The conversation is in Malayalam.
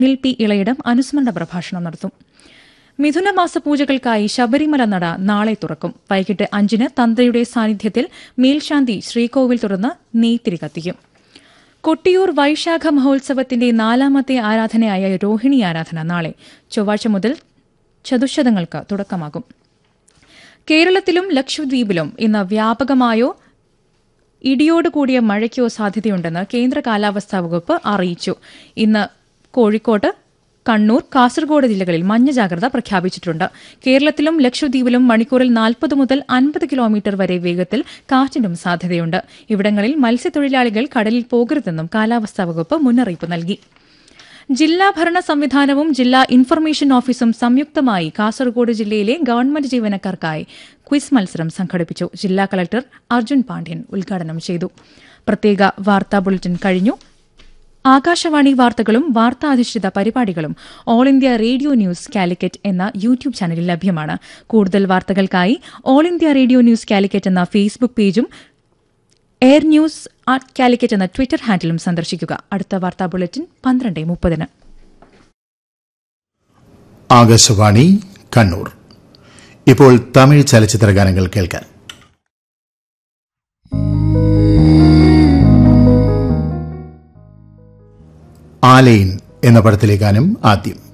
നിൽ പി ഇളയിടം അനുസ്മരണ പ്രഭാഷണം നടത്തും മിഥുനമാസ പൂജകൾക്കായി ശബരിമല നട നാളെ തുറക്കും വൈകിട്ട് അഞ്ചിന് തന്ത്രിയുടെ സാന്നിധ്യത്തിൽ മേൽശാന്തി ശ്രീകോവിൽ തുറന്ന് നെയ്ത്തിരി കത്തിക്കും കൊട്ടിയൂർ വൈശാഖ മഹോത്സവത്തിന്റെ നാലാമത്തെ ആരാധനയായ രോഹിണി ആരാധന നാളെ ചൊവ്വാഴ്ച മുതൽ ചതുശതങ്ങൾക്ക് തുടക്കമാകും കേരളത്തിലും ലക്ഷദ്വീപിലും ഇന്ന് വ്യാപകമായോ ഇടിയോടുകൂടിയ മഴയ്ക്കോ സാധ്യതയുണ്ടെന്ന് കേന്ദ്ര കാലാവസ്ഥാ വകുപ്പ് അറിയിച്ചു ഇന്ന് കോഴിക്കോട് കണ്ണൂർ കാസർഗോഡ് ജില്ലകളിൽ മഞ്ഞ ജാഗ്രത പ്രഖ്യാപിച്ചിട്ടുണ്ട് കേരളത്തിലും ലക്ഷദ്വീപിലും മണിക്കൂറിൽ നാൽപ്പത് മുതൽ അൻപത് കിലോമീറ്റർ വരെ വേഗത്തിൽ കാറ്റിനും സാധ്യതയുണ്ട് ഇവിടങ്ങളിൽ മത്സ്യത്തൊഴിലാളികൾ കടലിൽ പോകരുതെന്നും കാലാവസ്ഥാ വകുപ്പ് മുന്നറിയിപ്പ് നൽകി ജില്ലാ ഭരണ സംവിധാനവും ജില്ലാ ഇൻഫർമേഷൻ ഓഫീസും സംയുക്തമായി കാസർഗോഡ് ജില്ലയിലെ ഗവൺമെന്റ് ജീവനക്കാർക്കായി ക്വിസ് മത്സരം സംഘടിപ്പിച്ചു ജില്ലാ കളക്ടർ അർജുൻ പാണ്ഡ്യൻ ഉദ്ഘാടനം ചെയ്തു പ്രത്യേക വാർത്താ ബുള്ളറ്റിൻ കഴിഞ്ഞു ആകാശവാണി വാർത്തകളും വാർത്താധിഷ്ഠിത പരിപാടികളും All India Radio News Calicut എന്ന യൂട്യൂബ് ചാനലിൽ ലഭ്യമാണ് കൂടുതൽ വാർത്തകൾക്കായി All India Radio News Calicut എന്ന ഫേസ്ബുക്ക് പേജും എയർ ന്യൂസ് അറ്റ് കാലിക്കറ്റ് എന്ന ട്വിറ്റർ ഹാൻഡിലും സന്ദർശിക്കുക അടുത്ത വാർത്താ ബുള്ളറ്റിൻ പന്ത്രണ്ട് മുപ്പതിന് ആകാശവാണി കണ്ണൂർ ഇപ്പോൾ തമിഴ് ചലച്ചിത്ര ഗാനങ്ങൾ കേൾക്കാൻ ആലയിൻ എന്ന പടത്തിലെ ഗാനം ആദ്യം